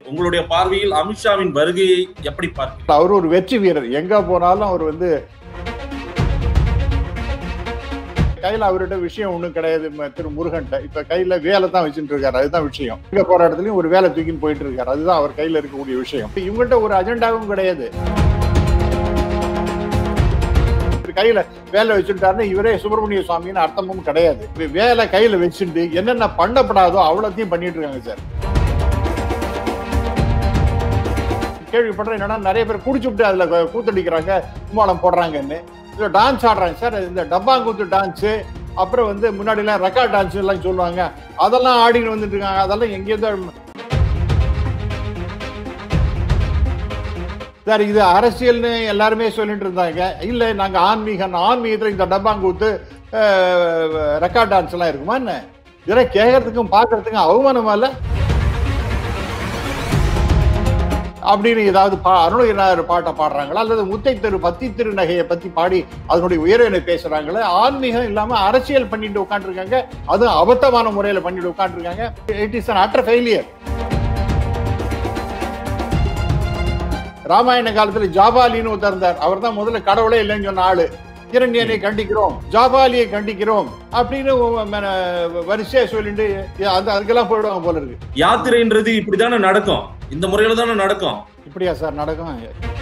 உங்களுடைய பார்வையில் அமித்ஷாவின் வருகையை எப்படி பார்க்கிறீங்க அவர் ஒரு வெற்றி வீரர் எங்க போனாலும் அவர் வந்து கையில அவர்கிட்ட விஷயம் ஒண்ணும் கிடையாது ம- திரு முருகன்ட்ட இப்ப கையில வேலை தான் வச்சுட்டு இருக்காரு அதுதான் விஷயம் எங்க போற இடத்துலயும் ஒரு வேலை தூக்கின்னு போயிட்டு இருக்காரு அதுதான் அவர் கையில இருக்கக்கூடிய விஷயம் இப்ப இவங்கள்ட்ட ஒரு அஜெண்டாவும் கிடையாது இவர் கையில வேலை வச்சுட்டாருன்னு இவரே சுப்பிரமணிய சுவாமின்னு அர்த்தமும் கிடையாது இப்ப வேலை கையில வச்சுட்டு என்னென்ன பண்ணப்படாதோ அவ்வளோத்தையும் பண்ணிட்டு இருக்காங்க சார் கேள்விப்படுறேன் என்னன்னா நிறைய பேர் குடிச்சுட்டு அதுல கூத்தடிக்கிறாங்க கும்மாளம் போடுறாங்கன்னு இதுல டான்ஸ் ஆடுறாங்க சார் இந்த டப்பாங்குத்து டான்ஸ் அப்புறம் வந்து முன்னாடி எல்லாம் ரெக்கார்ட் டான்ஸ் எல்லாம் சொல்லுவாங்க அதெல்லாம் ஆடின்னு வந்துட்டு இருக்காங்க அதெல்லாம் எங்கேயும் சார் இது அரசியல்னு எல்லாருமே சொல்லிட்டு இருந்தாங்க இல்ல நாங்க ஆன்மீகம் ஆன்மீகத்துல இந்த டப்பாங்குத்து ரெக்கார்ட் டான்ஸ் எல்லாம் இருக்குமா என்ன இதெல்லாம் கேட்கறதுக்கும் பார்க்கறதுக்கும் அவமானமா இல்ல அப்படின்னு ஏதாவது பா அருணகிரிநாதர் பாட்டை பாடுறாங்களா அல்லது முத்தை திரு பத்தி திருநகையை பத்தி பாடி அதனுடைய உயர்வினை பேசுறாங்களா ஆன்மீகம் இல்லாம அரசியல் பண்ணிட்டு உட்காந்துருக்காங்க அதுவும் அபத்தமான முறையில பண்ணிட்டு உட்காந்துருக்காங்க it is an utter failure Ramayana காலத்துல ஜாபாலின்னு ஒருத்தர் இருந்தார் அவர் தான் முதல்ல கடவுளே இல்லைன்னு சொன்ன ஆளு இரண்டியனை கண்டிக்கிறோம் ஜாபாலியை கண்டிக்கிறோம் அப்படின்னு உ- ம- வரிசையா சொல்லிட்டு அந்த அதுக்கெல்லாம் போயிடுவாங்க போல இருக்கு யாத்திரைன்றது இப்படிதானே நடக்கும் இந்த முறையில தானே நடக்கும் இப்படியா சார் நடக்கும்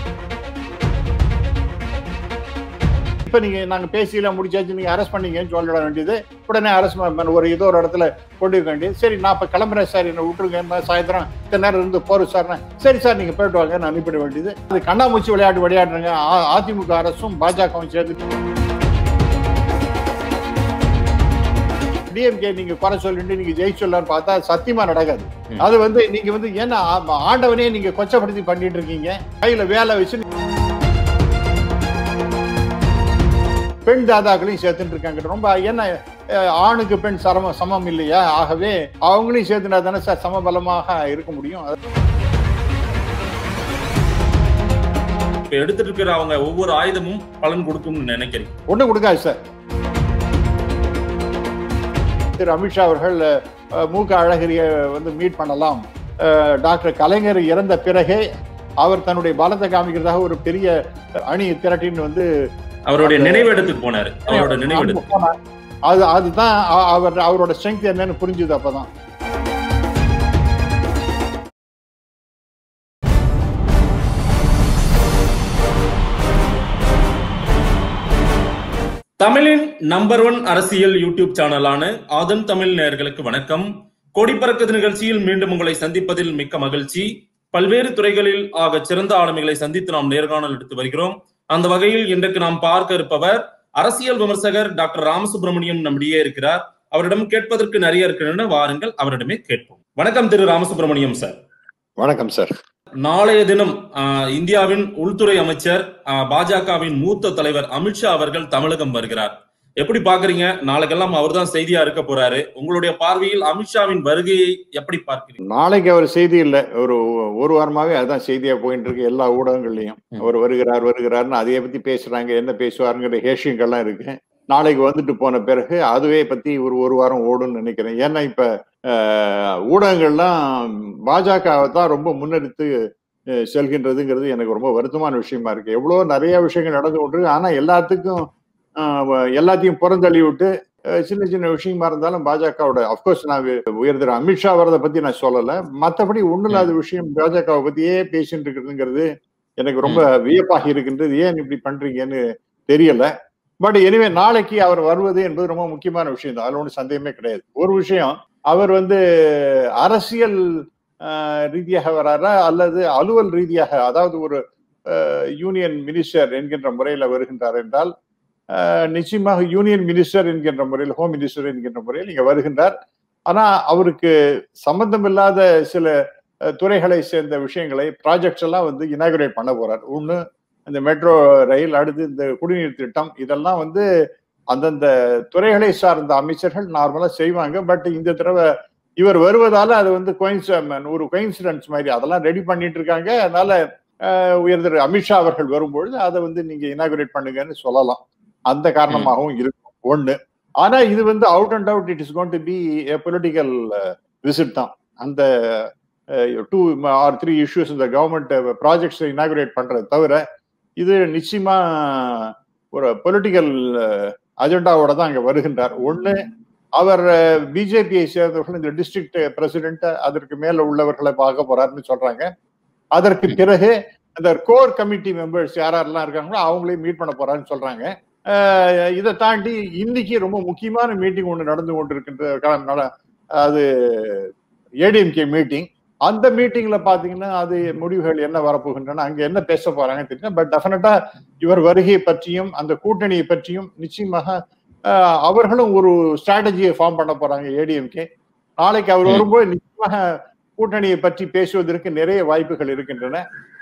இப்ப நீங்க நாங்க பேசியெல்லாம் முடிச்சாச்சு நீங்க அரெஸ்ட் பண்ணீங்கன்னு சொல்லிட வேண்டியது உடனே அரெஸ்ட் ஒரு ஏதோ ஒரு இடத்துல கொண்டு இருக்க வேண்டியது சரி நான் இப்ப கிளம்புறேன் சார் என்ன விட்டுருங்க நான் சாயந்தரம் இத்தனை நேரம் இருந்து போறோம் சார் சரி சார் நீங்க போயிட்டு வாங்க நான் அனுப்பிட வேண்டியது அது கண்ணாமூச்சி விளையாட்டு விளையாடுறாங்க ஆ- அதிமுக அரசும் பாஜகவும் சேர்ந்து டிஎம்கே நீங்க குறை சொல்லிட்டு நீங்க ஜெயிச்சு சொல்லலாம்னு பார்த்தா சத்தியமா நடக்காது ம். அது வந்து நீங்க வந்து ஏன்னா ஆ- ஆண்டவனே நீங்க கொச்சப்படுத்தி பண்ணிட்டு இருக்கீங்க கையில வேலை வச்சு பெண் தாதாக்களையும் சேர்த்துட்டு இருக்காங்க ரொம்ப என்ன அஹ், ஆணுக்கு பெண் சமம் சமம் இல்லையா ஆகவே அவங்களையும் சேர்த்துனா தானே சார் சமபலமாக இருக்க முடியும் இப்ப எடுத்துட்டு இருக்கிற அவங்க ஒவ்வொரு ஆயுதமும் பலன் கொடுக்கும்னு நினைக்கிறீங்க ஒன்றும் கொடுக்காது சார் திரு அமித்ஷா அவர்கள் அஹ், மு க அழகிரியை வந்து மீட் பண்ணலாம் அஹ், டாக்டர் கலைஞர் இறந்த பிறகே அவர் தன்னுடைய பலத்தை காமிக்கிறதாக ஒரு பெரிய அணி திரட்டின்னு வந்து அவருடைய நினைவிடத்துக்கு போனாரு அவரோட நினைவிடத்துக்கு அது அதுதான் அ- அவர் அவரோட ஸ்ட்ரென்த் என்னன்னு புரிஞ்சுது அப்பதான் தமிழின் நம்பர் ஒன் அரசியல் யூடியூப் சேனலான ஆதன் தமிழ் நேயர்களுக்கு வணக்கம் கொடி பறக்குது நிகழ்ச்சியில் மீண்டும் உங்களை சந்திப்பதில் மிக்க மகிழ்ச்சி பல்வேறு துறைகளில் ஆக சிறந்த ஆளுமைகளை சந்தித்து நாம் நேர்காணல் எடுத்து வருகிறோம் அந்த வகையில் இன்றைக்கு நாம் பார்க்க இருப்பவர் அரசியல் விமர்சகர் டாக்டர் ராமசுப்ரமணியம் நம்மிடையே இருக்கிறார் அவரிடம் கேட்பதற்கு நிறைய இருக்கின்றன வாருங்கள் அவரிடமே கேட்போம் வணக்கம் திரு ராமசுப்ரமணியம் சார் வணக்கம் சார் நாளைய தினம் ஆஹ், இந்தியாவின் உள்துறை அமைச்சர் ஆஹ், பாஜகவின் மூத்த தலைவர் அமித்ஷா அவர்கள் தமிழகம் வருகிறார் எப்படி பாக்குறீங்க நாளைக்கெல்லாம் அவர்தான் செய்தியா இருக்க போறாரு உங்களுடைய பார்வையில் அமித்ஷாவின் வருகையை எப்படி பார்க்கிறீங்க நாளைக்கு அவர் செய்தி இல்லை ஒரு ஒரு வாரமாவே அதுதான் செய்தியா போயிட்டு இருக்கு எல்லா ஊடகங்கள்லயும் ம். அவர் வருகிறார் வருகிறார்னு அதையே பத்தி பேசுறாங்க என்ன பேசுவாருங்கிற ஹேஷியங்கள்லாம் இருக்கு நாளைக்கு வந்துட்டு போன பிறகு அதுவே பத்தி ஒரு ஒரு வாரம் ஓடும்னு நினைக்கிறேன் ஏன்னா இப்ப அஹ், ஊடகங்கள்லாம் பாஜகவை தான் ரொம்ப முன்னெடுத்து அஹ், செல்கின்றதுங்கிறது எனக்கு ரொம்ப வருத்தமான விஷயமா இருக்கு எவ்வளோ நிறைய விஷயங்கள் நடந்து கொண்டிருக்கு ஆனா எல்லாத்துக்கும் அஹ், எல்லாத்தையும் புறந்தள்ளி விட்டு அஹ், சின்ன சின்ன விஷயமா இருந்தாலும் பாஜகவோட அப்கோர்ஸ் நான் உயர்திரு அமித்ஷா வரதை பத்தி நான் சொல்லல மத்தபடி ஒண்ணு இல்லாத விஷயம் பாஜகவை பத்தியே பேசிட்டு இருக்கிறதுங்கிறது எனக்கு ரொம்ப வியப்பாக இருக்கின்றது ஏன் இப்படி பண்றீங்கன்னு தெரியல பட் எனிவே நாளைக்கு அவர் வருவது என்பது ரொம்ப முக்கியமான விஷயம் தான் அதுல ஒன்றும் சந்தேகமே கிடையாது ஒரு விஷயம் அவர் வந்து அரசியல் ஆஹ், ரீதியாக வராரா அல்லது அலுவல் ரீதியாக அதாவது ஒரு யூனியன் மினிஸ்டர் என்கின்ற முறையில் வருகின்றார் என்றால் ஆஹ், நிச்சயமாக யூனியன் மினிஸ்டர் என்கின்ற முறையில் ஹோம் மினிஸ்டர் என்கின்ற முறையில் இங்க வருகின்றார் ஆனா அவருக்கு சம்பந்தமில்லாத சில அஹ், துறைகளை சேர்ந்த விஷயங்களை ப்ராஜெக்ட்ஸ் எல்லாம் வந்து இனாகுரேட் பண்ண போறார் ஒண்ணு இந்த மெட்ரோ ரயில் அடுத்து இந்த குடிநீர் திட்டம் இதெல்லாம் வந்து அந்தந்த துறைகளை சார்ந்த அமைச்சர்கள் நார்மலா செய்வாங்க பட் இந்த தடவை இவர் வருவதால அது வந்து coinc- ஒரு கோயின்சிடன்ஸ் மாதிரி அதெல்லாம் ரெடி பண்ணிட்டு இருக்காங்க அதனால அஹ், உயர்திரு அமித்ஷா அவர்கள் வரும்பொழுது அதை வந்து நீங்க இனாகுரேட் பண்ணுங்கன்னு சொல்லலாம் அந்த காரணமாகவும் இருக்கும் ஒண்ணு ஆனா இது வந்து out and out it is gone to be political visit தான் அந்த டூ ஆர் த்ரீ இஷ்யூஸ் இந்த கவர்மெண்ட் ப்ராஜெக்ட்ஸ் இனாகுரேட் பண்றது தவிர இது நிச்சயமா ஒரு பொலிட்டிக்கல் அஜெண்டாவோட தான் அங்க வருகின்றார் ஒண்ணு அவர் பிஜேபியை சேர்ந்தவர்கள் இந்த டிஸ்ட்ரிக்ட் பிரசிடென்ட் அதற்கு மேல உள்ளவர்களை பார்க்க போறாருன்னு சொல்றாங்க அதற்கு பிறகு அந்த கோர் கமிட்டி மெம்பர்ஸ் யாரெல்லாம் இருக்காங்களோ அவங்களையும் மீட் பண்ண போறாருன்னு சொல்றாங்க இதை தாண்டி இன்னைக்கு ரொம்ப முக்கியமான மீட்டிங் ஒன்று நடந்து கொண்டிருக்கின்ற அது ஏடிஎம்கே மீட்டிங் அந்த மீட்டிங்ல பாத்தீங்கன்னா அது முடிவுகள் என்ன வரப்போகின்றன அங்க என்ன பேச போறாங்க தெரியல பட் டெஃபினட்டா இவர் வருகை பற்றியும் அந்த கூட்டணியை பற்றியும் நிச்சயமாக அவர்களும் ஒரு ஸ்ட்ராட்டஜியை ஃபார்ம் பண்ண போறாங்க ஏடிஎம்கே நாளைக்கு அவர் வரும்போது நிச்சயமாக கூட்டணியை பற்றி பேசுவதற்கு நிறைய வாய்ப்புகள் இருக்கின்றன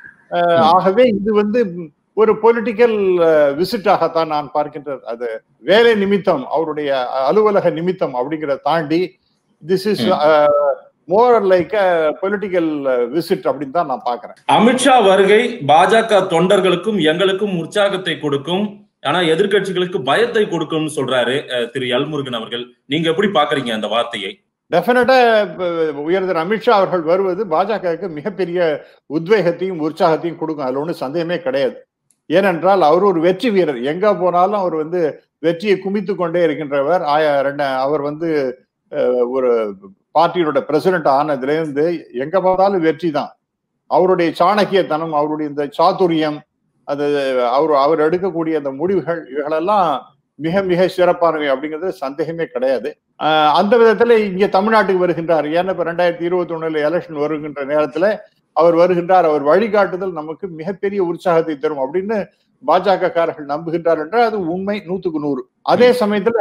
ஆகவே இது வந்து ஒரு பொலிட்டிக்கல் விசிட்டாகத்தான் நான் பார்க்கின்றது அது வேலை நிமித்தம் அவருடைய அலுவலக நிமித்தம் அப்படிங்கிறத தாண்டி this is more like political visit அப்படின்னு தான் நான் பாக்குறேன் அமித்ஷா வருகை பாஜக தொண்டர்களுக்கும் எங்களுக்கும் உற்சாகத்தை கொடுக்கும் ஆனா எதிர்கட்சிகளுக்கு பயத்தை கொடுக்கும்னு சொல்றாரு திரு எல்முருகன் அவர்கள் நீங்க எப்படி பாக்குறீங்க அந்த வார்த்தையை டெஃபினட்டா உயர்தர் அமித்ஷா அவர்கள் வருவது பாஜகவுக்கு மிகப்பெரிய உத்வேகத்தையும் உற்சாகத்தையும் கொடுக்கும் அதுல ஒன்றும் சந்தேகமே கிடையாது ஏனென்றால் அவர் ஒரு வெற்றி வீரர் எங்க போனாலும் அவர் வந்து வெற்றியை குமித்து கொண்டே இருக்கின்றவர் அவர் வந்து ஒரு பார்ட்டியோட பிரசிடென்ட் ஆனதுலேருந்து எங்க பார்த்தாலும் வெற்றி தான் அவருடைய சாணக்கியத்தனம் அவருடைய இந்த சாதுரியம் அது அவர் அவர் எடுக்கக்கூடிய அந்த முடிவுகள் இவைகளெல்லாம் மிக மிக சிறப்பானவை அப்படிங்கிறது சந்தேகமே கிடையாது அந்த விதத்துல இங்க தமிழ்நாட்டுக்கு வருகின்றார் ஏன்னா இப்ப ரெண்டாயிரத்தி இருபத்தி ஒண்ணுல எலெக்ஷன் வருகின்ற நேரத்துல அவர் வருகின்றார் அவர் வழிகாட்டுதல் நமக்கு மிகப்பெரிய உற்சாகத்தை தரும் அப்படின்னு பாஜக காரர்கள் நம்புகின்றார் என்றால் அது உண்மை நூத்துக்கு நூறு அதே சமயத்துல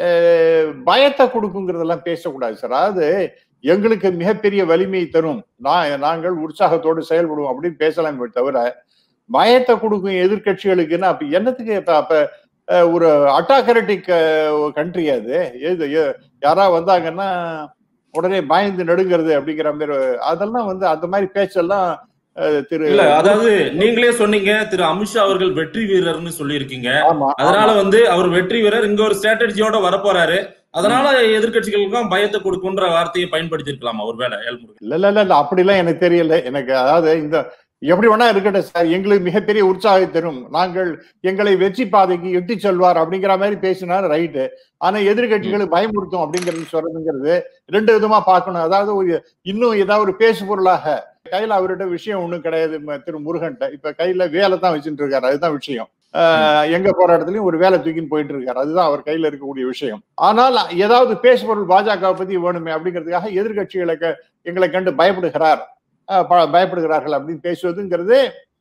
பயத்தை கொடுக்குங்கிறதெல்லாம் பேசக்கூடாது சார் அதாவது எங்களுக்கு மிகப்பெரிய வலிமையை தரும் நான் நாங்கள் உற்சாகத்தோடு செயல்படுவோம் அப்படின்னு பேசலாமே தவிர பயத்தை கொடுக்கும் எதிர்கட்சிகளுக்குன்னா அப்ப என்னத்துக்கு அப்ப ஒரு அட்டாகரட்டிக் கண்ட்ரி அது எது யாரா வந்தாங்கன்னா உடனே பயந்து நடுங்கிறது அப்படிங்கிற மாதிரி அதெல்லாம் வந்து அந்த மாதிரி பேச்செல்லாம் திரு இல்ல அதாவது நீங்களே சொன்னீங்க திரு அமித்ஷா அவர்கள் வெற்றி வீரர்னு சொல்லியிருக்கீங்க அதனால வந்து அவர் வெற்றி வீரர் இங்க ஒரு ஸ்ட்ராட்டஜியோட வரப்போறாரு அதனால எதிர்கட்சிகளுக்கும் பயத்தை கொடுக்குன்ற வார்த்தையை பயன்படுத்திருக்கலாம் ஒரு வேலை இல்ல இல்ல இல்ல அப்படிலாம் எனக்கு தெரியல எனக்கு அதாவது இந்த எப்படி வேணா இருக்கட்டும் சார் எங்களுக்கு மிகப்பெரிய உற்சாகம் தரும் நாங்கள் எங்களை வெற்றி பாதைக்கு எட்டி செல்வார் அப்படிங்கிற மாதிரி பேசினார் ரைட்டு ஆனா எதிர்கட்சிகளை பயமுறுத்தும் அப்படிங்கிறது சொல்றதுங்கிறது ரெண்டு விதமா பார்க்கணும் அதாவது ஒரு இன்னும் ஏதாவது ஒரு பேசு பொருளாக கையில அவர்கிட்ட விஷயம் ஒண்ணும் கிடையாது திரு முருகன்ட்ட இப்ப கையில வேலை தான் வச்சுட்டு இருக்காரு அதுதான் விஷயம் எங்க போற இடத்துலயும் ஒரு வேலை தூக்கின்னு போயிட்டு இருக்காரு அதுதான் அவர் கையில இருக்கக்கூடிய விஷயம் ஆனால் ஏதாவது பேசு பொருள் பாஜக பத்தி வேணுமே அப்படிங்கிறதுக்காக எதிர்கட்சிகளை எங்களை கண்டு பயப்படுகிறார் பயப்படுகிறார்கள் அப்படின்னு பேசுவதுங்கிறது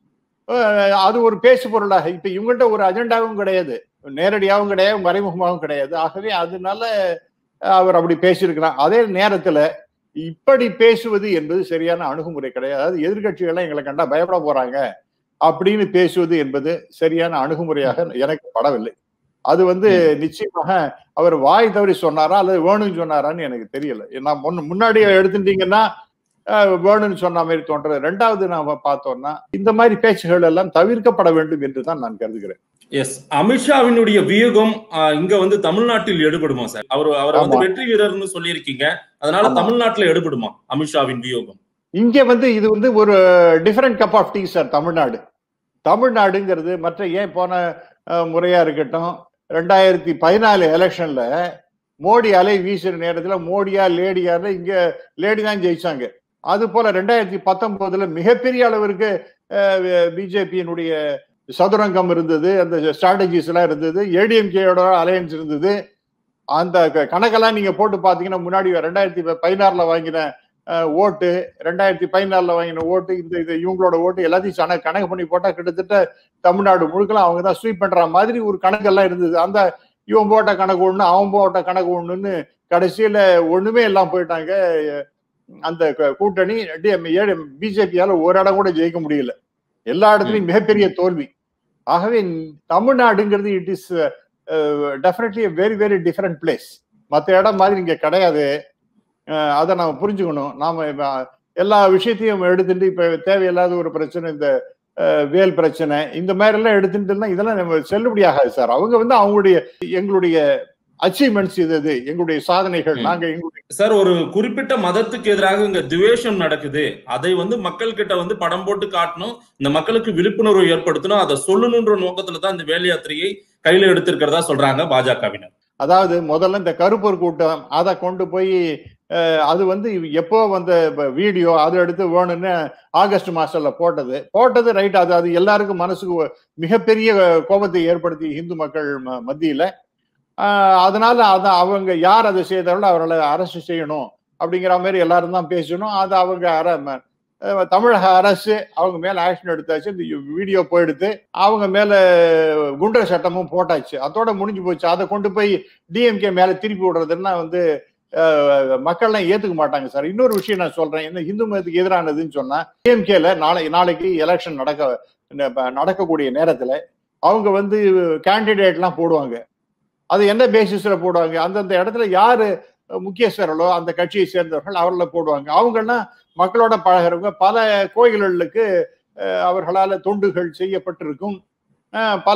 அது ஒரு பேசு பொருளாக இப்ப இவங்கள்ட்ட ஒரு அஜெண்டாவும் கிடையாது நேரடியாகவும் கிடையாது மறைமுகமாகவும் கிடையாது ஆகவே அதனால அவர் அப்படி பேசியிருக்கிறார் அதே நேரத்துல இப்படி பேசுவது என்பது சரியான அணுகுமுறை கிடையாது அதாவது எதிர்கட்சிகள்லாம் எங்களை கண்டா பயப்பட போறாங்க அப்படின்னு பேசுவது என்பது சரியான அணுகுமுறையாக எனக்கு படவில்லை அது வந்து நிச்சயமாக அவர் வாய் தவறி சொன்னாரா அல்லது வேணும்னு சொன்னாரான்னு எனக்கு தெரியல நான் முன்னாடி எடுத்துட்டீங்கன்னா வேணும்னு சொன்ன மாதிரி தோன்றது ரெண்டாவது நாம பார்த்தோம்னா இந்த மாதிரி பேச்சுகள் எல்லாம் தவிர்க்கப்பட வேண்டும் என்று தான் நான் கருதுகிறேன் எஸ் அமித்ஷாவினுடைய வியூகம் இங்க வந்து தமிழ்நாட்டில் எடுபடுமா சார் அவர் அவர் வந்து வெற்றி வீரர்னு சொல்லியிருக்கீங்க அதனால தமிழ்நாட்டுல எடுபடுமா அமித்ஷாவின் வியூகம் இங்க வந்து இது வந்து ஒரு different cup of tea sir Tamil Nadu தமிழ்நாடுங்கிறது மற்ற ஏன் போன முறையா இருக்கட்டும் ரெண்டாயிரத்தி பதினாலு எலெக்ஷன்ல மோடி அலை வீசுற நேரத்துல மோடியா லேடியான்னு இங்க லேடி தான் ஜெயிச்சாங்க அது போல ரெண்டாயிரத்தி பத்தொன்பதுல மிகப்பெரிய அளவிற்கு பிஜேபியினுடைய சதுரங்கம் இருந்தது அந்த ஸ்ட்ராட்டஜிஸ் எல்லாம் இருந்தது ஏடிஎம்கேயோட அலையன்ஸ் இருந்தது அந்த கணக்கெல்லாம் நீங்க போட்டு பாத்தீங்கன்னா முன்னாடி ரெண்டாயிரத்தி பதினாறுல வாங்கின ஓட்டு ரெண்டாயிரத்தி பதினாலுல வாங்கின ஓட்டு இந்த இது இவங்களோட ஓட்டு எல்லாத்தையும் சன கணக்கு பண்ணி போட்டா கிட்டத்தட்ட தமிழ்நாடு முழுக்கலாம் அவங்க தான் ஸ்வீப் பண்ற மாதிரி ஒரு கணக்கெல்லாம் இருந்தது அந்த இவன் போட்ட கணக்கு ஒண்ணு அவன் போட்ட கணக்கு ஒண்ணுன்னு கடைசியில ஒண்ணுமே எல்லாம் போயிட்டாங்க அந்த கூட்டணி பிஜேபியால ஒரு இடம் கூட ஜெயிக்க முடியல எல்லா இடத்துலயும் மிகப்பெரிய தோல்வி ஆகவே தமிழ்நாடுங்கிறது it is definitely very very different place மற்ற இடம் மாதிரி இங்க கிடையாது அதை நாம புரிஞ்சுக்கணும் நாம எல்லா விஷயத்தையும் எடுத்துட்டு இப்ப தேவையில்லாத ஒரு பிரச்சனை இந்த வேல் பிரச்சனை இந்த மாதிரி எல்லாம் எடுத்துட்டு இதெல்லாம் நம்ம செல்லுபடி ஆகாது சார் அவங்க வந்து அவங்களுடைய எங்களுடைய அச்சீவ்மெண்ட்ஸ் இது இது எங்களுடைய சாதனைகள் ம். நாங்க எங்களுடைய சார் ஒரு குறிப்பிட்ட மதத்துக்கு எதிராக இங்க துவேஷம் நடக்குது அதை வந்து மக்கள் கிட்ட வந்து படம் போட்டு காட்டணும் இந்த மக்களுக்கு விழிப்புணர்வு ஏற்படுத்தணும் அதை சொல்லணுன்ற நோக்கத்துல தான் இந்த வேல் யாத்திரையை கையில எடுத்திருக்கிறதா சொல்றாங்க பாஜகவினர் அதாவது முதல்ல இந்த கருப்பூர் கூட்டம் அதை கொண்டு போய் அஹ், அது வந்து எப்போ வந்த வீடியோ அதை எடுத்து வேணும்னு ஆகஸ்ட் மாசத்துல போட்டது போட்டது ரைட் அது அது எல்லாருக்கும் மனசுக்கு ஒ- மிகப்பெரிய கோபத்தை ஏற்படுத்தி இந்து மக்கள் ம- மத்தியில ஆஹ், அதனால அத அவங்க யார் அதை செய்தாலும் அவர்களை அரசு செய்யணும் அப்படிங்கிற மாதிரி எல்லாரும் தான் பேசணும் அது அவங்க அர ம- அஹ், தமிழக அரசு அவங்க மேல ஆக்ஷன் எடுத்தாச்சு இந்த வீடியோ போயிடுத்து அவங்க மேல குண்டர் சட்டமும் போட்டாச்சு அதோட முடிஞ்சு போச்சு அதை கொண்டு போய் டிஎம்கே மேல திருப்பி விடுறதுன்னா வந்து அஹ், மக்கள்லாம் ஏத்துக்க மாட்டாங்க சார் இன்னொரு விஷயம் நான் சொல்றேன் இந்த இந்து மதத்துக்கு எதிரானதுன்னு சொன்னா டிஎம்கேல நாளை நாளைக்கு எலெக்ஷன் நடக்க ந- நடக்கக்கூடிய நேரத்துல அவங்க வந்து கேண்டிடேட்லாம் போடுவாங்க அது என்ன பேசிஸ்ல போடுவாங்க அந்தந்த இடத்துல யாரு முக்கியஸ்தர்களோ அந்த கட்சியை சேர்ந்தவர்கள் அவர்களை போடுவாங்க அவங்கன்னா மக்களோட பழகிறவங்க பல கோயில்களுக்கு அஹ், அவர்களால தொண்டுகள் செய்யப்பட்டிருக்கும் அஹ், பல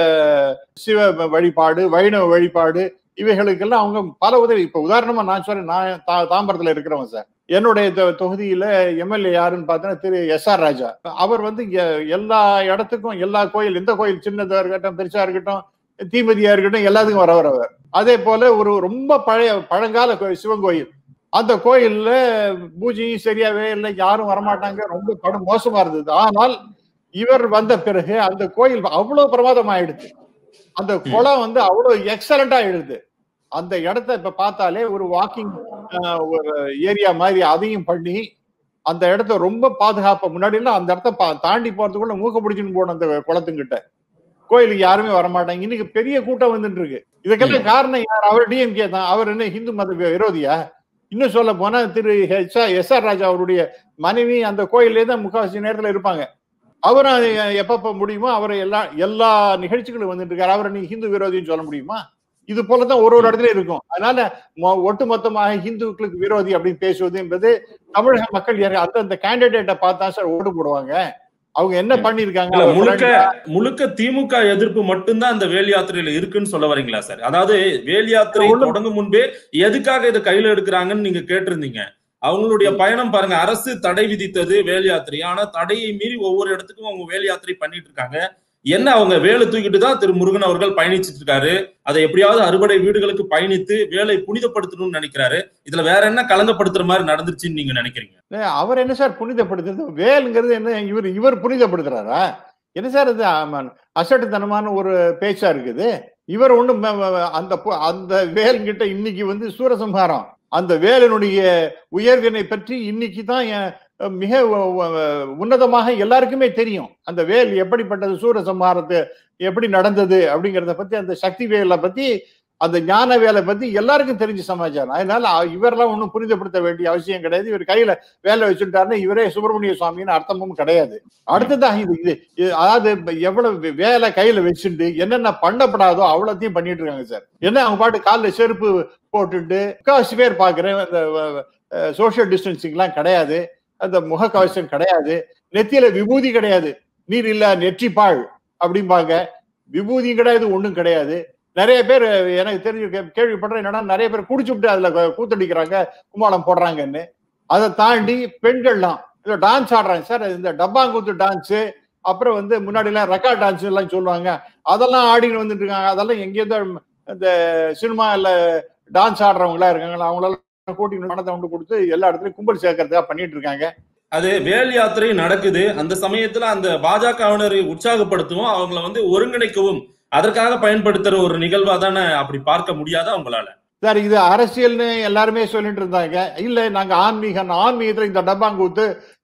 சிவ வழிபாடு வைணவ வழிபாடு இவைகளுக்கெல்லாம் அவங்க பல உதவி இப்ப உதாரணமா நான் சொல்றேன் நான் தா- தாம்பரத்துல இருக்கிறவன் சார் என்னுடைய தொ- தொகுதியில எம்எல்ஏ யாருன்னு பார்த்தீங்கன்னா திரு எஸ் ஆர் ராஜா அவர் வந்து எ- எல்லா இடத்துக்கும் எல்லா கோயில் எந்த கோயில் சின்னதா இருக்கட்டும் பெருசா இருக்கட்டும் தீமதியா இருக்கட்டும் எல்லாத்துக்கும் வர வரவர் அதே போல ஒரு ரொம்ப பழைய பழங்கால கோயில் சிவன் கோயில் அந்த கோயில்ல பூஜையும் சரியாவே இல்லை யாரும் வரமாட்டாங்க ரொம்ப கடும் மோசமா இருந்தது ஆனால் இவர் வந்த பிறகு அந்த கோயில் அவ்வளவு பிரமாதம் ஆயிடுது அந்த குளம் வந்து அவ்வளவு எக்ஸலண்டா ஆயிடுது அந்த இடத்த இப்ப பார்த்தாலே ஒரு வாக்கிங் ஒரு ஏரியா மாதிரி அதையும் பண்ணி அந்த இடத்த ரொம்ப பாதுகாப்பா முன்னாடி எல்லாம் அந்த இடத்த பா- தாண்டி போறதுக்குள்ள மூக்க பிடிச்சுன்னு போன அந்த குளத்துங்கிட்ட கோயிலுக்கு யாருமே வரமாட்டாங்க இன்னைக்கு பெரிய கூட்டம் வந்துட்டு இருக்கு இதுக்கெல்லாம் காரணம் யார் அவர் டிஎம்கே தான் அவர் என்ன இந்து மத விரோதியா இன்னும் சொல்ல போனா திரு எஸ் ஆர் ராஜா அவருடைய மனைவி அந்த கோயிலே தான் முக்காவாசி நேரத்துல இருப்பாங்க அவரும் அது எப்பப்ப முடியுமோ அவர் எல்லா எல்லா நிகழ்ச்சிகளும் வந்துட்டு இருக்காரு அவரை நீ ஹிந்து விரோதின்னு சொல்ல முடியுமா இது போலதான் ஒரு ஒரு இடத்துல இருக்கும் அதனால மொ- ஒட்டுமொத்தமாக இந்துக்களுக்கு விரோதி அப்படின்னு பேசுவது என்பது தமிழக மக்கள் யாரு அந்தந்த கேண்டிடேட்டை பார்த்தா சார் ஓட்டு போடுவாங்க அவங்க என்ன பண்ணிருக்காங்க இல்ல அவங்க முழுக்க friend- முழுக்க திமுக எதிர்ப்பு மட்டும்தான் அந்த வேல் யாத்திரையில இருக்குன்னு சொல்ல வரீங்களா சார் அதாவது வேல் யாத்திரை ஒண்ணும் தொடங்கும் முன்பே எதுக்காக இதை கையில எடுக்கிறாங்கன்னு நீங்க கேட்டிருந்தீங்க அவங்களுடைய பயணம் பாருங்க அரசு தடை விதித்தது வேல் யாத்திரை ஆனா தடையை மீறி ஒவ்வொரு இடத்துக்கும் அவங்க வேல் யாத்திரை பண்ணிட்டு இருக்காங்க என்ன அவங்க வேலை தூக்கிட்டு தான் திரு முருகன் அவர்கள் பயணிச்சிட்டு இருக்காரு அதை எப்படியாவது அறுபடை வீடுகளுக்கு பயணித்து வேலை புனிதப்படுத்தணும்னு நினைக்கிறாரு இதுல வேற என்ன கலங்கப்படுத்துற மாதிரி நடந்துருச்சுன்னு நீங்க நினைக்கிறீங்க ஏய், அவர் என்ன சார் புனிதப்படுத்துறது வேலுங்கிறது என்ன இவர் இவர் புனிதப்படுத்துறாரா என்ன சார் இது ஆமாம், அசட்டுத்தனமான ஒரு பேச்சா இருக்குது இவர் ஒண்ணும் ம- ம- அந்த பு- அந்த வேலுங்கிட்ட இன்னைக்கு வந்து சூரசம்ஹாரம் அந்த வேலனுடைய உயர்வினை பற்றி இன்னைக்கு தான் என் மிக உ- உ- உன்னதமாக எல்லாருக்குமே தெரியும் அந்த வேல் எப்படிப்பட்டது சூரசம்ஹாரத்து எப்படி நடந்தது அப்படிங்கறத பத்தி அந்த சக்தி வேலை பத்தி அந்த ஞான வேலை பத்தி எல்லாருக்கும் தெரிஞ்ச சமாச்சாரம் அதனால அ- இவரெல்லாம் ஒன்றும் புனிதப்படுத்த வேண்டிய அவசியம் கிடையாது இவர் கையில வேலை வச்சுட்டாருன்னா இவரே சுப்பிரமணிய சுவாமின்னு அர்த்தமும் கிடையாது அடுத்ததாக இது இது இது- அதாவது இப்ப எவ்வளவு வே- வேலை கையில வச்சுட்டு என்னென்ன பண்ணப்படாதோ அவ்வளோத்தையும் பண்ணிட்டு இருக்காங்க சார் என்ன அவங்க பாட்டு காலில் செருப்பு போட்டுட்டு முக்காவாசி பேர் பாக்குறேன் அந்த சோசியல் டிஸ்டன்சிங்லாம் கிடையாது அந்த முகக்கவசம் கிடையாது நெத்தியில விபூதி கிடையாது நீர் இல்ல நெற்றிப்பாள் அப்படிம்பாங்க விபூதியும் கிடையாது ஒண்ணும் கிடையாது நிறைய பேர் எனக்கு தெரிஞ்சு கே- கேள்விப்படுறேன் என்னன்னா நிறைய பேர் குடிச்சுட்டு அதுல கு- கூத்தடிக்கிறாங்க கும்மாளம் போடுறாங்கன்னு அதை தாண்டி பெண்கள்லாம் இந்த டான்ஸ் ஆடுறாங்க சார் இந்த டப்பாங்குத்து டான்ஸ் அப்புறம் வந்து முன்னாடி எல்லாம் ரெக்கார்ட் டான்ஸ் எல்லாம் சொல்லுவாங்க அதெல்லாம் ஆடின்னு வந்துட்டு இருக்காங்க அதெல்லாம் எங்கேயோ இந்த சினிமால டான்ஸ் ஆடுறவங்களா இருக்காங்களா அவங்களெல்லாம் கூட்டிட்டு பணத்தை கொண்டு கொடுத்து எல்லா இடத்துலயும் கும்பல் சேர்க்கறதுக்காக பண்ணிட்டு இருக்காங்க அது வேல் யாத்திரை நடக்குது அந்த சமயத்துல அந்த பாஜகவினரை உற்சாகப்படுத்தவும் அவங்கள வந்து ஒருங்கிணைக்கவும் அதற்காக பயன்படுத்துற ஒரு நிகழ்வா தானே அப்படி பார்க்க முடியாதா உங்களால சார் இது அரசியல்னு எல்லாருமே சொல்லிட்டு இருந்தாங்க இல்ல நாங்க ஆன்மீகம் ஆன்மீகத்துல இந்த டப்பாங்கூத்து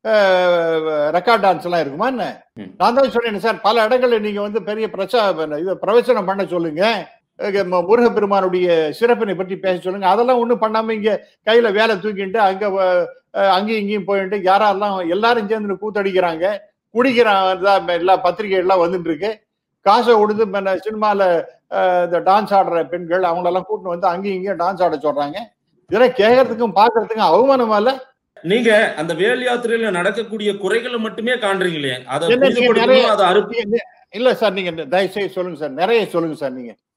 ரெக்கார்ட் டான்ஸ் எல்லாம் இருக்குமா என்ன ம். நான் தான் சொன்னேன் சார் பல இடங்கள்ல நீங்க வந்து பெரிய பிரச்சா இது பிரவச்சனம் பண்ண சொல்லுங்க அஹ் ம- முருகப்பெருமானுடைய சிறப்பினை பற்றி பேச சொல்லுங்க அதெல்லாம் ஒண்ணும் பண்ணாம இங்க கையில வேலை தூக்கிட்டு அங்க வ- அஹ் அங்கேயும் இங்கேயும் போயிட்டு யாரெல்லாம் எல்லாரும் சேர்ந்து கூத்தடிக்கிறாங்க குடிக்கிறாங்க எல்லா பத்திரிகை எல்லாம் வந்துட்டு இருக்கு காசை கொடுத்து ம- சினிமால அஹ், இந்த டான்ஸ் ஆடுற பெண்கள் அவங்களெல்லாம் கூட்டிட்டு வந்து அங்கேயும் இங்கேயும் டான்ஸ் ஆட சொல்றாங்க இதெல்லாம் கேட்கறதுக்கும் பாக்குறதுக்கும் அவமானமா இல்ல நீங்க அந்த வேல் யாத்திரையில நடக்கக்கூடிய குறைகளை மட்டுமே காண்றீங்களே அதை என்ன நீங்க புரிதப்படுத்தணும், நிறைய- அதை அறுப்பு இல்ல சார் நீங்க தயவுசெய்து சொல்லுங்க சார் நிறைய சொல்லுங்க சார் நீங்க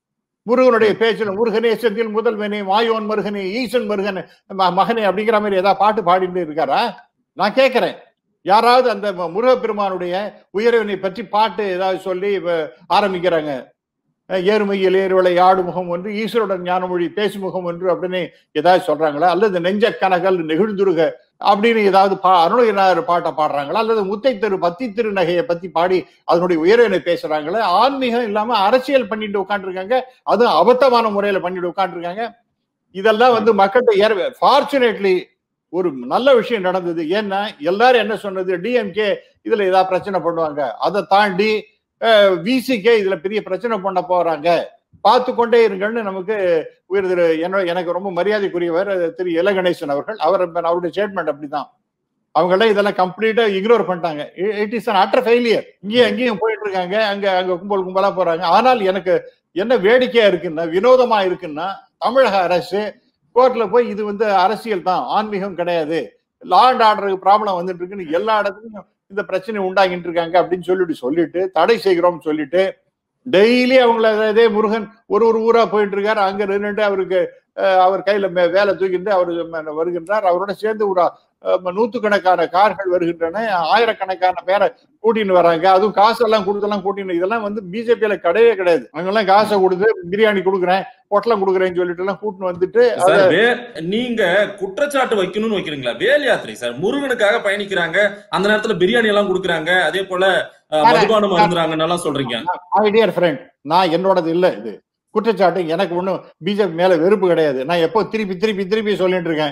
முருகனுடைய பேச்சுல முருகனே செந்தில் முதல்வனே மாயோன் மருகனே ஈசன் மருகனே ம- மகனே அப்படிங்கிற மாதிரி ஏதாவது பாட்டு பாடிட்டு இருக்காரா நான் கேட்கிறேன் யாராவது அந்த ம- முருகப்பெருமானுடைய உயர்வினை பற்றி பாட்டு ஏதாவது சொல்லி இப்ப ஆரம்பிக்கிறாங்க அஹ் ஏறுமையில் ஏறுவலை ஆடு முகம் ஒன்று ஈஸ்வருடன் ஞானமொழி பேசு முகம் ஒன்று அப்படின்னு ஏதாவது சொல்றாங்களா அல்லது நெஞ்ச கனகல் நெகிழ்ந்துருக அப்படின்னு ஏதாவது பா அருணகிரிநாதர் பாட்டை பாடுறாங்களா அல்லது முத்தை திரு பத்தி திருநகையை பத்தி பாடி அதனுடைய உயர்வினை பேசுறாங்களா ஆன்மீகம் இல்லாம அரசியல் பண்ணிட்டு உட்காந்துருக்காங்க அதுவும் அபத்தமான முறையில பண்ணிட்டு உட்காந்துருக்காங்க இதெல்லாம் வந்து மக்கள்கிட்ட ஏற ஃபார்ச்சுனேட்லி ஒரு நல்ல விஷயம் நடந்தது ஏன்னா எல்லாரும் என்ன சொன்னது டிஎம்கே இதுல ஏதாவது பிரச்சனை பண்ணுவாங்க அதை தாண்டி விசிகே இதுல பெரிய பிரச்சனை பண்ண போறாங்க பார்த்து கொண்டே இருங்கள்னு நமக்கு உயர் திரு என்ன எனக்கு ரொம்ப மரியாதைக்குரியவர் திரு இல கணேசன் அவர்கள் அவர் அவருடைய ஸ்டேட்மெண்ட் அப்படிதான் அவங்க எல்லாம் இதெல்லாம் கம்ப்ளீட்டா இக்னோர் பண்ணிட்டாங்க it is an utter failure இங்கேயும் அங்கேயும் போயிட்டு இருக்காங்க அங்க அங்க கும்பல் கும்பலா போறாங்க ஆனால் எனக்கு என்ன வேடிக்கையா இருக்குன்னா வினோதமா இருக்குன்னா தமிழக அரசு கோர்ட்ல போய் இது வந்து அரசியல் தான் ஆன்மீகம் கிடையாது லா அண்ட் ஆர்டருக்கு ப்ராப்ளம் வந்துட்டு இருக்குன்னு எல்லா இடத்துலயும் இந்த பிரச்சனை உண்டாகிட்டு இருக்காங்க அப்படின்னு சொல்லிட்டு சொல்லிட்டு தடை செய்கிறோம் சொல்லிட்டு டெய்லி அவங்கள இதே முருகன் ஒரு ஒரு ஊரா போயிட்டு இருக்காரு அங்க நின்றுட்டு அவருக்கு அஹ், அவர் கையில மே- வேலை தூக்கிட்டு அவர் வருகின்றார் அவரோட சேர்ந்து ஒரு அஹ், நூத்துக்கணக்கான கார்கள் வருகின்றன ஆயிரக்கணக்கான பேரை கூட்டின்னு வராங்க அதுவும் காசெல்லாம் கொடுத்தெல்லாம் கூட்டின்னு இதெல்லாம் வந்து பிஜேபியில கிடையவே கிடையாது அங்கெல்லாம் காசை கொடுத்து பிரியாணி கொடுக்குறேன் பொட்டலம் கொடுக்குறேன்னு சொல்லிட்டு எல்லாம் கூட்டின்னு வந்துட்டு அத சார் வே நீங்க குற்றச்சாட்டு வைக்கணும்னு வைக்கிறீங்களா வேல் யாத்திரை சார் முருகனுக்காக பயணிக்கிறாங்க அந்த நேரத்துல பிரியாணி எல்லாம் கொடுக்குறாங்க அதே போல அஹ், சார், மதுபானம் அருந்துறாங்கன்னு எல்லாம் சொல்றீங்க மை டியர் ஃப்ரெண்ட் நான் என்னோடது இல்ல இது குற்றச்சாட்டு எனக்கு ஒண்ணும் பிஜேபி மேல வெறுப்பு கிடையாது நான் எப்போ திருப்பி திருப்பி திருப்பி சொல்லிட்டு இருக்கேன்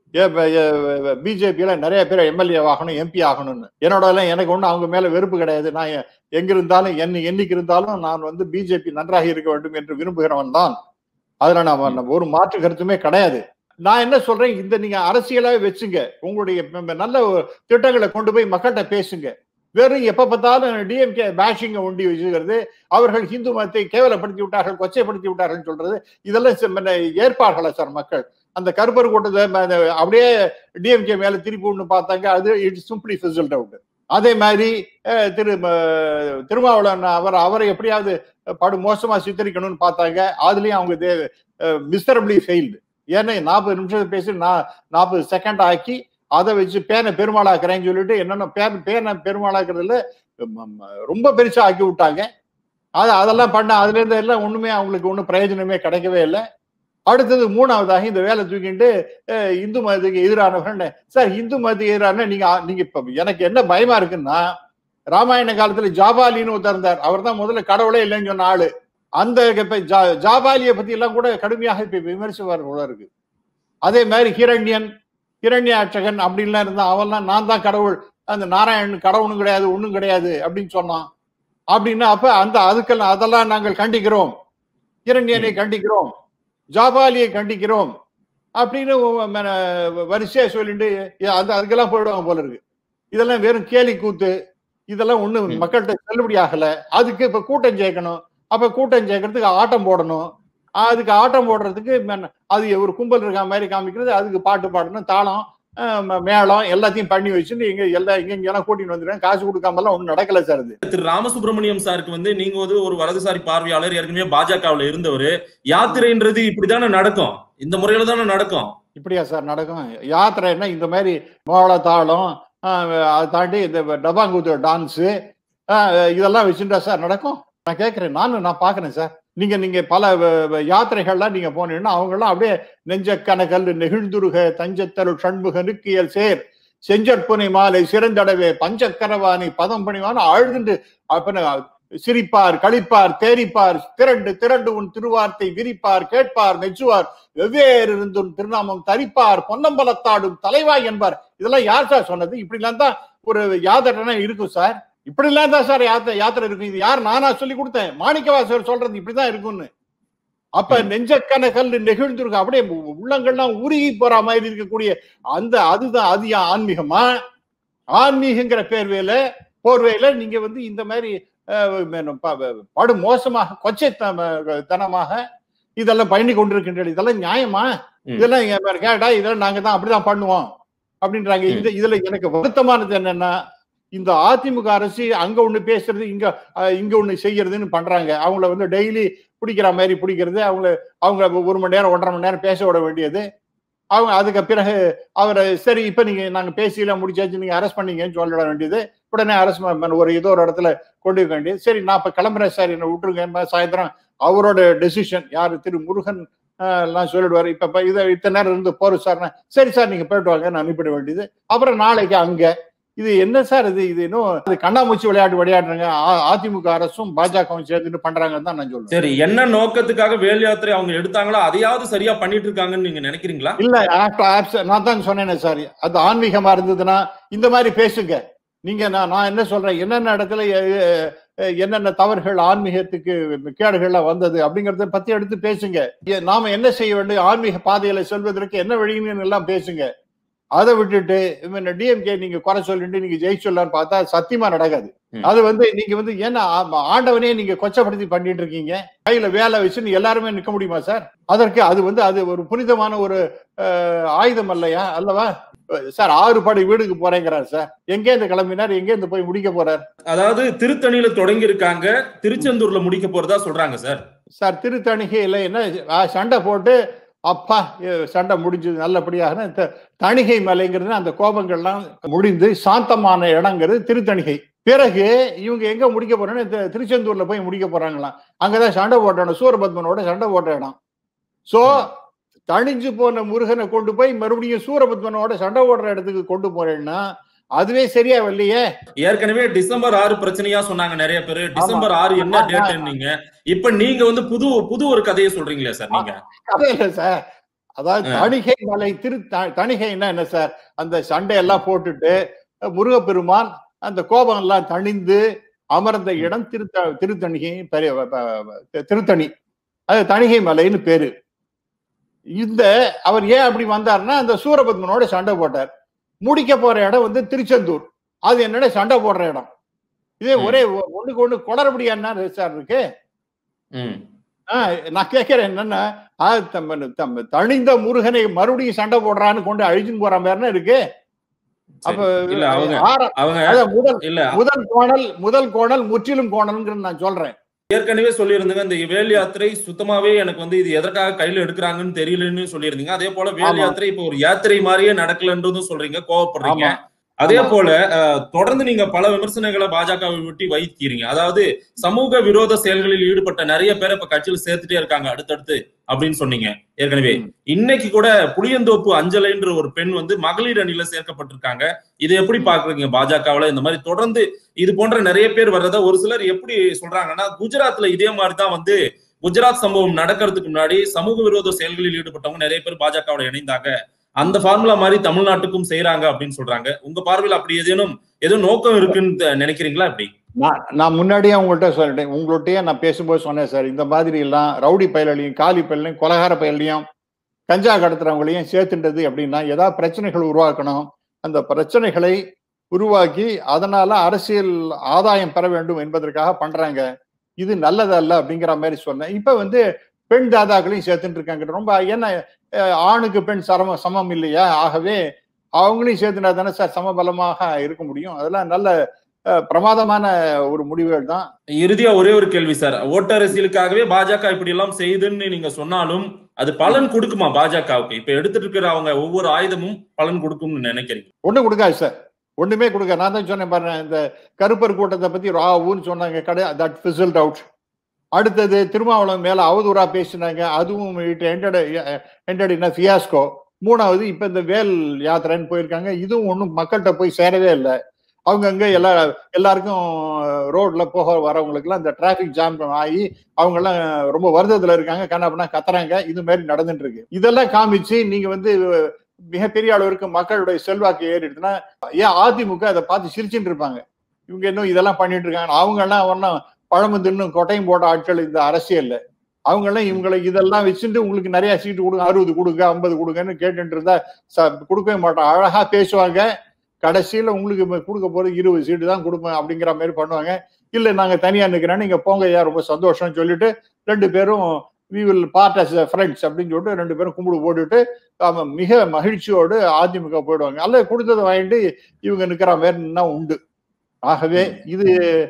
பிஜேபியில நிறைய பேர் எம்எல்ஏ ஆகணும் எம்பி ஆகணும்னு என்னோட எல்லாம் எனக்கு ஒண்ணும் அவங்க மேல வெறுப்பு கிடையாது நான் எ- எங்க இருந்தாலும் என்ன என்னைக்கு இருந்தாலும் நான் வந்து பிஜேபி நன்றாக இருக்க வேண்டும் என்று விரும்புகிறவன் தான் அதுல நான் நான் ஒரு மாற்று கருத்துமே கிடையாது நான் என்ன சொல்றேன் இந்த நீங்க அரசியலாவே வச்சுங்க உங்களுடைய ம- ம- நல்ல ஒரு திட்டங்களை கொண்டு போய் மக்கள்கிட்ட பேசுங்க வெறும் எப்ப பார்த்தாலும் டிஎம்கே பேஷிங்க ஒண்டி வச்சுக்கிறது அவர்கள் இந்து மதத்தை கேவலப்படுத்தி விட்டார்கள் கொச்சைப்படுத்தி விட்டார்கள் சொல்றது இதெல்லாம் சி- மன்ன ஏற்பார்களா சார் மக்கள் அந்த கருப்பர் கூட்டத்தை ம- அந்த அப்படியே டிஎம்கே மேல திருப்பி ஒண்ணு பார்த்தாங்க அது இட் சிம்பிளி ஃபிசல்ட் அவுட் அதே மாதிரி அஹ், திரு ம- திருமாவளவன் அவர் அவரை எப்படியாவது படு மோசமா சித்தரிக்கணும்னு பார்த்தாங்க அதுலயும் அவங்க மிஸ்டரபிளி ஃபெயில்டு ஏன்னா நாற்பது நிமிஷம் பேசி நான் நாற்பது செகண்ட் ஆக்கி அதை வச்சு பேனை பெருமாளாக்குறேன்னு சொல்லிட்டு என்னென்ன பேன் பேனை பெருமாளாக்குறதுல ம- ம- ரொம்ப பெருசா ஆக்கி விட்டாங்க அது அதெல்லாம் பண்ண அதுல இருந்து எல்லாம் ஒண்ணுமே அவங்களுக்கு ஒன்றும் பிரயோஜனமே கிடைக்கவே இல்லை அடுத்தது மூணாவதாக இந்த வேலை தூக்கிட்டு அஹ், இந்து மதத்துக்கு எதிரானவர்கள் சார் இந்து மதத்துக்கு எதிரான நீங்க நீங்க இப்ப எனக்கு என்ன பயமா இருக்குன்னா ராமாயண காலத்துல ஜாபாலின்னு ஒருத்தர் இருந்தார் அவர் தான் முதல்ல கடவுளே இல்லைன்னு சொன்ன ஆளு அந்த இப்ப ஜா- ஜாபாலியை பத்தி எல்லாம் கூட கடுமையாக இப்ப விமர்சிப்பார் போல இருக்கு அதே மாதிரி ஹிரண்யன் ஹிரண்யாட்சகன் அப்படின்லாம் இருந்தா அவன்லாம் நான் தான் கடவுள் அந்த நாராயணன் கடவுளும் கிடையாது ஒண்ணும் கிடையாது அப்படின்னு சொன்னான் அப்படின்னா அப்ப அந்த அதுக்கெல்லாம் அதெல்லாம் நாங்கள் கண்டிக்கிறோம் ஹிரண்யனை கண்டிக்கிறோம் ஜாபாலியை கண்டிக்கிறோம் அப்படின்னு உ- ம- வரிசையா சொல்லிட்டு ஏ- அந்த அதுக்கெல்லாம் போயிடுவாங்க போல இருக்கு இதெல்லாம் வெறும் கேலி கூத்து இதெல்லாம் ஒண்ணு ம். மக்கள்கிட்ட செல்லுபடி ஆகல அதுக்கு இப்ப கூட்டம் சேர்க்கணும் அப்ப கூட்டம் சேர்க்கறதுக்கு ஆட்டம் போடணும் அதுக்கு ஆட்டம் போடுறதுக்கு ம- அது ஒரு கும்பல் இருக்க மாதிரி காமிக்கிறது அதுக்கு பாட்டு பாடணும் தாளம் அஹ், ம- மேளம் எல்லாத்தையும் பண்ணி வச்சுட்டு இங்க எல்லா இங்க இங்கெல்லாம் கூட்டிட்டு வந்துடுறேன் காசு கொடுக்காம எல்லாம் ஒண்ணும் நடக்கல சார் இது திரு ராமசுப்ரமணியம் சாருக்கு வந்து நீங்க வந்து ஒரு வலதுசாரி பார்வையாளர் ஏற்கனவே பாஜகவுல இருந்தவர் யாத்திரைன்றது இப்படித்தானே நடக்கும் இந்த முறையில தானே நடக்கும் இப்படியா சார் நடக்கும் யாத்திரைன்னா இந்த மாதிரி மோள தாளம் ஆஹ், அதை தாண்டி இந்த டபாங்குத்து டான்ஸு இதெல்லாம் வச்சுட்டா சார் நடக்கும் நான் கேட்கிறேன் நானும் நான் பார்க்கறேன் சார் நீங்க நீங்க பல வ- வ- யாத்திரைகள்லாம் நீங்க போனீங்கன்னா அவங்க எல்லாம் அப்படியே நெஞ்ச கனகல் நெகிழ்ந்துருக தஞ்சத்தருள் சண்முக நிக்கியல் சேர் செஞ்சற்புனை மாலை சிறந்தடவே பஞ்சக்கரவாணி பதம் பணிவான அழுதுண்டு அப்ப சிரிப்பார் களிப்பார் தேரிப்பார் திரண்டு திரண்டு உன் திருவார்த்தை விரிப்பார் கேட்பார் மெச்சுவார் வெவ்வேறு இருந்தும் திருநாமம் தரிப்பார் பொன்னம்பலத்தாடும் தலைவாய் என்பார் இதெல்லாம் யார் சார் சொன்னது இப்படி எல்லாம் தான் ஒரு யாத்திரை இருக்கும் சார் இப்படி எல்லாம் தான் சார் யாத்திரை யாத்திரை இருக்கும் இது யார் நானா சொல்லி கொடுத்தேன் மாணிக்கவாசகர் சொல்றது இப்படிதான் இருக்கும்னு அப்ப நெஞ்சக்கனகல் நெகிழ்ந்திருக்கும் அப்படியே உ- உள்ளங்கள்லாம் உருகி போற மாதிரி இருக்கக்கூடிய அந்த அதுதான் அது ஏன் ஆன்மீகமா ஆன்மீகங்கிற பேர்வையில போர்வையில நீங்க வந்து இந்த மாதிரி அஹ், மேலும் ப- ப- படு மோசமாக கொச்சைத்தனமாக இதெல்லாம் பண்ணி கொண்டிருக்கின்றன இதெல்லாம் நியாயமா ம். இதெல்லாம் இங்க பாரு, கேட்டா இதெல்லாம் நாங்க தான் அப்படிதான் பண்ணுவோம் அப்படின்றாங்க ம். இந்த இதுல எனக்கு வருத்தமானது என்னன்னா இந்த அதிமுக அரசு அங்க ஒண்ணு பேசுறது இங்க அஹ், இங்க ஒண்ணு செய்யறதுன்னு பண்றாங்க அவங்கள வந்து டெய்லி பிடிக்கிற மாதிரி பிடிக்கிறது அவங்கள அவங்க ஒரு மணி நேரம் ஒன்றரை மணி நேரம் பேச விட வேண்டியது அவங்க அதுக்கு பிறகு அவரை சரி இப்ப நீங்க நாங்க பேசியெல்லாம் முடிச்சாச்சு நீங்க அரெஸ்ட் பண்ணீங்கன்னு சொல்லிட வேண்டியது உடனே அரெஸ்ட் ஒரு ஏதோ ஒரு இடத்துல கொண்டு போக வேண்டியது சரி நான் இப்ப கிளம்புறேன் சார் என்ன விட்டுருங்க சாயந்தரம் அவரோட டெசிஷன் யாரு திரு முருகன் ஆஹ், எல்லாம் சொல்லிடுவாரு இப்ப இப்ப இதை இத்தனை நேரம் இருந்து போறோம் சார் சரி சார் நீங்க போயிட்டு வாங்க நான் அனுப்பிட வேண்டியது அப்புறம் நாளைக்கு அங்க இது என்ன சார் இது இது இன்னும் இது கண்ணாமூச்சி விளையாட்டு விளையாடுறாங்க ஆ- அதிமுக அரசும் பாஜகவும் சேர்ந்துட்டு பண்றாங்கன்னு தான் நான் சொல்றேன் சரி என்ன நோக்கத்துக்காக வேல் யாத்திரை அவங்க எடுத்தாங்களோ அதையாவது சரியா பண்ணிட்டு இருக்காங்கன்னு நீங்க நினைக்கிறீங்களா இல்ல after- abs- நான் தான் சொன்னேனே சார் அது ஆன்மீகமா இருந்ததுன்னா இந்த மாதிரி பேசுங்க நீங்க நான் நான் என்ன சொல்றேன் என்னென்ன இடத்துல எ- எ- என்னென்ன தவறுகள் ஆன்மீகத்துக்கு கேடுகள்லாம் வந்தது அப்படிங்கறத பத்தி எடுத்து பேசுங்க எ- நாம என்ன செய்ய வேண்டும் ஆன்மீக பாதையில செல்வதற்கு என்ன வழின்னு எல்லாம் பேசுங்க அதை விட்டுட்டு டிஎம்கே நீங்க குறை சொல்லிட்டு நீங்க ஜெயிச்சுடலாம்னு பார்த்தா சத்தியமா நடக்காது ம். அது வந்து நீங்க வந்து ஏன்னா ஆ- ஆண்டவனே நீங்க கொச்சப்படுத்தி பண்ணிட்டு இருக்கீங்க கையில வேலை வச்சுன்னு எல்லாருமே நிக்க முடியுமா சார் அதற்கு அது வந்து அது ஒரு புனிதமான ஒரு அஹ், ஆயுதம் அல்லையா அல்லவா சார் ஆறு படை வீடுக்கு போறேங்கிறார் சார் எங்கே இருந்து கிளம்பினார் எங்கே இருந்து போய் முடிக்க போறார் அதாவது திருத்தணியில தொடங்கி இருக்காங்க திருச்செந்தூர்ல முடிக்க போறதா சொல்றாங்க சார் சார் திருத்தணிகையில என்ன ஆ, சண்டை போட்டு அப்பா எ, சண்டை முடிஞ்சது நல்லபடியாக த- தணிகை மலைங்கிறது அந்த கோபங்கள்லாம் முடிந்து சாந்தமான இடங்கிறது திருத்தணிகை பிறகு இவங்க எங்க முடிக்க போறோம்னா இந்த திருச்செந்தூர்ல போய் முடிக்க போறாங்களாம் அங்கதான் சண்டை போட்டணும் சூரபத்மனோட சண்டை போட்ட இடம் சோ தணிஞ்சு போன முருகனை கொண்டு போய் மறுபடியும் சூரபத்மனோட சண்டை போடுற இடத்துக்கு கொண்டு போறேன்னா அதுவே சரியா இல்லையே ஏற்கனவே டிசம்பர் ஆறு பிரச்சனையா சொன்னாங்க நிறைய பேரு டிசம்பர் ஆறு என்ன ஆமா. டேட் நீங்க இப்ப நீங்க வந்து புது புது ஒரு கதையை சொல்றீங்களே சார் நீங்க கதை இல்ல சார் அதாவது ஆ. தணிகை மலை திரு த- தணிகைன்னா என்ன சார் அந்த சண்டை எல்லாம் போட்டுட்டு முருகப்பெருமான் அந்த கோபம் எல்லாம் தணிந்து அமர்ந்த இடம் திருத்த திருத்தணிகை பெரிய ப- ப- திருத்தணி அது தணிகை மலைன்னு பேரு இந்த அவர் ஏன் அப்படி வந்தாருன்னா அந்த சூரபத்மனோட சண்டை போட்டார் முடிக்க போற இடம் வந்து திருச்செந்தூர் அது என்னடா சண்டை போடுற இடம் இதே ம். ஒரே ஒ- ஒண்ணுக்கு ஒண்ணு குளறுபடியா என்ன சார் இருக்கு ம் ஆ, நான் கேட்கிறேன் என்னன்னா ஆ, தம்ம- தம்ம தணிந்த முருகனை மறுபடியும் சண்டை போடுறான்னு கொண்டு அழிச்சுன்னு போற மாதிரினா இருக்கு அப்ப சரி. இல்ல அவங்க ஆற- அவங்க அதான் முதல் இல்ல முதல் கோணல் முதல் கோணல் முற்றிலும் கோணல்ங்கிறது நான் சொல்றேன் ஏற்கனவே சொல்லியிருந்தீங்க இந்த வேல் யாத்திரை சுத்தமாவே எனக்கு வந்து இது எதற்காக கையில எடுக்கிறாங்கன்னு தெரியலன்னு சொல்லியிருந்தீங்க அதே போல வேல் ஆமா. யாத்திரை இப்போ ஒரு யாத்திரை மாதிரியே நடக்கலன்றதும் சொல்றீங்க கோவப்படுறீங்க ஆமா. அதே ஆமா. போல அஹ், தொடர்ந்து நீங்க பல விமர்சனங்களை பாஜகவை விட்டு வைக்கிறீங்க அதாவது சமூக விரோத செயல்களில் ஈடுபட்ட நிறைய பேரை இப்ப கட்சியில் சேர்த்துட்டே இருக்காங்க அடுத்தடுத்து அப்படின்னு சொன்னீங்க ஏற்கனவே ம். இன்னைக்கு கூட புளியந்தோப்பு அஞ்சலைன்ற ஒரு பெண் வந்து மகளிர் அணியில சேர்க்கப்பட்டிருக்காங்க இதை எப்படி பாக்குறீங்க பாஜகவுல இந்த மாதிரி தொடர்ந்து இது போன்ற நிறைய பேர் வர்றத ஒரு சிலர் எப்படி சொல்றாங்கன்னா குஜராத்ல இதே மாதிரி தான் வந்து குஜராத் சம்பவம் நடக்கிறதுக்கு முன்னாடி சமூக விரோத செயல்களில் ஈடுபட்டவங்க நிறைய பேர் பாஜகவோட இணைந்தாங்க அந்த ஃபார்முலா மாதிரி தமிழ்நாட்டுக்கும் செய்யறாங்க அப்படின்னு சொல்றாங்க உங்க பார்வையில் அப்படி ஏதேனும் எதுவும் நோக்கம் இருக்குன்னு த- நினைக்கிறீங்களா அப்படி நான் நான் முன்னாடியே உங்கள்கிட்ட சொல்லிட்டேன் உங்கள்கிட்டயே நான் பேசும்போது சொன்னேன் சார் இந்த மாதிரி எல்லாம் ரவுடி பயலையும் காலி பயலையும் கொலகார பயலையும் கஞ்சா கடத்துறவங்களையும் சேர்த்துன்றது அப்படின்னா ஏதாவது பிரச்சனைகள் உருவாக்கணும் அந்த பிரச்சனைகளை உருவாக்கி அதனால அரசியல் ஆதாயம் பெற வேண்டும் என்பதற்காக பண்றாங்க இது நல்லதல்ல அப்படிங்கிற மாதிரி சொன்னேன் இப்ப வந்து பெண் தாதாக்களையும் சேர்த்துட்டு இருக்காங்க ரொம்ப என்ன அஹ், ஆணுக்கு பெண் சமம் சமம் இல்லையா ஆகவே அவங்களையும் சேர்த்துனா தானே சார் சமபலமாக இருக்க முடியும் அதெல்லாம் நல்ல அஹ், பிரமாதமான ஒரு முடிவுகள் தான் இறுதியா ஒரே ஒரு கேள்வி சார் ஓட்டரசியலுக்காகவே பாஜக இப்படி எல்லாம் செய்யுதுன்னு நீங்க சொன்னாலும் அது பலன் கொடுக்குமா பாஜகவுக்கு இப்ப எடுத்துட்டு இருக்கிற அவங்க ஒவ்வொரு ஆயுதமும் பலன் கொடுக்கும்னு நினைக்கிறீங்க ஒண்ணும் கொடுக்காது சார் ஒண்ணுமே கொடுக்க நான் தான் சொன்னேன் பாருங்க இந்த கருப்பர் கூட்டத்தை பத்தி ராவுன்னு சொன்னாங்க கடை தட் ஃபிசல்ட் அவுட் அடுத்தது திருமாவளவன் மேல அவதூறா பேசினாங்க அதுவும் எண்டட் இன் ஃபியாஸ்கோ மூணாவது இப்ப இந்த வேல் யாத்திரைன்னு போயிருக்காங்க இதுவும் ஒன்றும் மக்கள்கிட்ட போய் சேரவே இல்லை அவங்கங்க எல்லா எல்லாருக்கும் ரோட்ல போக வரவங்களுக்குலாம் இந்த டிராபிக் ஜாம் ஆகி அவங்க எல்லாம் ரொம்ப வருத்தத்துல இருக்காங்க கண்ணாப்பண்ணா கத்துறாங்க இது மாதிரி நடந்துட்டு இருக்கு இதெல்லாம் காமிச்சு நீங்க வந்து மிகப்பெரிய அளவிற்கு மக்களுடைய செல்வாக்கு ஏறிடுதுன்னா ஏன் அதிமுக அதை பார்த்து சிரிச்சுட்டு இருப்பாங்க இவங்க இன்னும் இதெல்லாம் பண்ணிட்டு இருக்காங்க அவங்க எல்லாம் ஒன்றும் பழமு தின்னும் கொட்டையும் போட்ட ஆட்கள் இந்த அரசியல்ல அவங்க எல்லாம் இவங்களை இதெல்லாம் வச்சுட்டு உங்களுக்கு நிறைய சீட்டு கொடுங்க அறுபது கொடுங்க ஐம்பது கொடுங்கன்னு கேட்டுட்டு இருந்தா ச- கொடுக்கவே மாட்டோம் அழகா பேசுவாங்க கடைசியில உங்களுக்கு இப்ப கொடுக்க போறது இருபது சீட்டு தான் கொடுப்பேன் அப்படிங்கிற மாதிரி பண்ணுவாங்க இல்ல நாங்க தனியா நிக்கிறோம் நீங்க போங்க ஐயா ரொம்ப சந்தோஷம்னு சொல்லிட்டு ரெண்டு பேரும் we will part as friends அப்படின்னு சொல்லிட்டு ரெண்டு பேரும் கும்பிடு போட்டுட்டு அவன் மிக மகிழ்ச்சியோடு அதிமுக போயிடுவாங்க அல்ல கொடுத்ததை வாங்கிட்டு இவங்க நிக்கிற மாதிரி உண்டு ஆகவே இது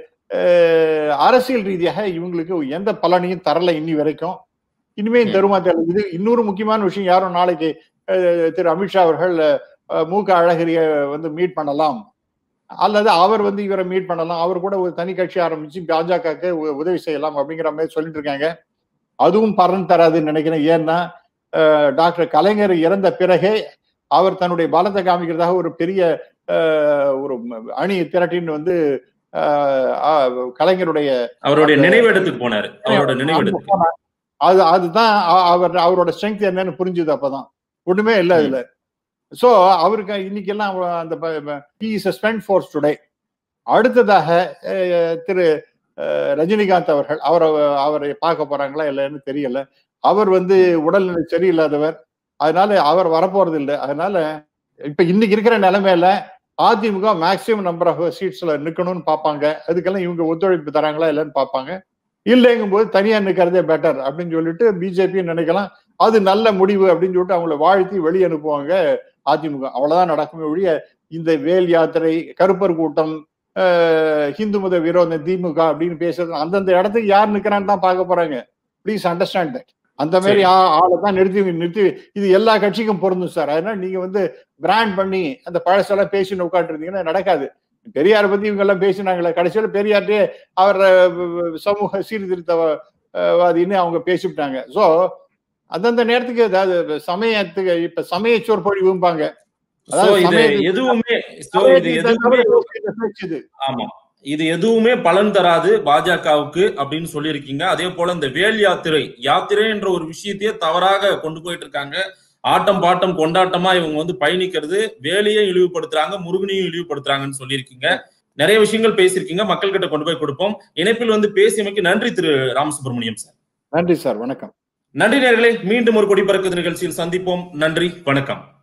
அஹ், அரசியல் ரீதியாக இவங்களுக்கு எந்த பலனையும் தரல இன்னி வரைக்கும் இனிமேல் ம். தருமா தெரியல இது இன்னொரு முக்கியமான விஷயம் யாரும் நாளைக்கு அஹ், திரு அமித்ஷா அவர்கள் அஹ், மு க அழகிரிய வந்து மீட் பண்ணலாம் அல்லது அவர் வந்து இவரை மீட் பண்ணலாம் அவர் கூட ஒரு தனி கட்சி ஆரம்பிச்சு பாஜகவுக்கு உ- உதவி செய்யலாம் அப்படிங்கிற மாதிரி சொல்லிட்டு இருக்காங்க அதுவும் பலன் தராதுன்னு நினைக்கிறேன் ஏன்னா அஹ், டாக்டர் கலைஞர் இறந்த பிறகே அவர் தன்னுடைய பலத்தை காமிக்கிறதாக ஒரு பெரிய அஹ், ஒரு ம- அணி திரட்டின்னு வந்து அஹ், அஹ், கலைஞருடைய அவருடைய அந்த- நினைவிடத்துக்கு போனாரு அவரோட நினைவிடத்துக்கு அது அதுதான் அ- அவர் அவரோட ஸ்ட்ரென்த் என்னன்னு புரிஞ்சுது அப்பதான் ஒண்ணுமே இல்ல இதுல சோ அவருக்கு இன்னைக்கெல்லாம் அவ- அந்த ஸ்பெண்ட் ஃபோர்ஸ் டுடே அடுத்ததாக அஹ், திரு அஹ், ரஜினிகாந்த் அவர்கள் அவரை அவரை பார்க்க போறாங்களா இல்லைன்னு தெரியல அவர் வந்து உடல்நிலை சரியில்லாதவர் அதனால அவர் வரப்போறது இல்லை அதனால இப்ப இன்னைக்கு இருக்கிற நிலைமையில அதிமுக மேக்சிமம் நம்பர் ஆஃப் சீட்ஸ்ல நிக்கணும்னு பார்ப்பாங்க அதுக்கெல்லாம் இவங்க ஒத்துழைப்பு தராங்களா இல்லைன்னு பார்ப்பாங்க இல்லைங்கும் போது தனியா நிக்கிறதே பெட்டர் அப்படின்னு சொல்லிட்டு பிஜேபி நினைக்கலாம் அது நல்ல முடிவு அப்படின்னு சொல்லிட்டு அவங்கள வாழ்த்தி வெளியே அனுப்புவாங்க அதிமுக அவ்வளவுதான் நடக்குமே ஒழிய இந்த வேல் யாத்திரை கருப்பர் கூட்டம் அஹ், ஹிந்து மத விரோதம் திமுக அப்படின்னு பேசுறது அந்தந்த இடத்துக்கு யார் நிக்கிறான்னு தான் பார்க்க போறாங்க ப்ளீஸ் அண்டர்ஸ்டாண்ட் தட் அந்த மாதிரி சரி. ஆ- ஆளை தான் நிறுத்தி நிறுத்தி இது எல்லா கட்சிக்கும் பொருந்தும் சார் அதனால நீங்க வந்து பிராண்ட் பண்ணி அந்த பழசெல்லாம் பேசின்னு உட்காந்துருந்தீங்கன்னா நடக்காது பெரியாரை பத்தி இவங்க எல்லாம் பேசினாங்களே கடைசியில பெரியார்ட்டே அவர் அஹ், சமூக சீர்திருத்தவாதின்னு அவங்க பேசிவிட்டாங்க சோ அந்தந்த நேரத்துக்கு அதாவது சமயத்துக்கு இப்ப சமய சொற்பொழிவும்பாங்க சோ அதாவது இது சமயத்துக்கு- எதுவுமே சோ இது சமயத்துக்கு எதுவுமே தகுந்த பேச்சு இது. ஆமா இது எதுவுமே பலன் தராது பாஜகவுக்கு அப்படின்னு சொல்லியிருக்கீங்க அதே போல இந்த வேல் யாத்திரை யாத்திரை என்ற ஒரு விஷயத்தையே தவறாக கொண்டு போயிட்டு இருக்காங்க ஆட்டம் பாட்டம் கொண்டாட்டமா இவங்க வந்து பயணிக்கிறது வேலையை இழிவுபடுத்துறாங்க முருகனையும் இழிவுபடுத்துறாங்கன்னு சொல்லியிருக்கீங்க நிறைய விஷயங்கள் பேசியிருக்கீங்க மக்கள் கிட்ட கொண்டு போய் கொடுப்போம் இணைப்பில் வந்து பேசியமைக்கு நன்றி திரு ராமசுப்ரமணியம் சார் நன்றி சார் வணக்கம் நன்றி நேர்களே மீண்டும் ஒரு கொடி பறக்குது நிகழ்ச்சியில் சந்திப்போம் நன்றி வணக்கம்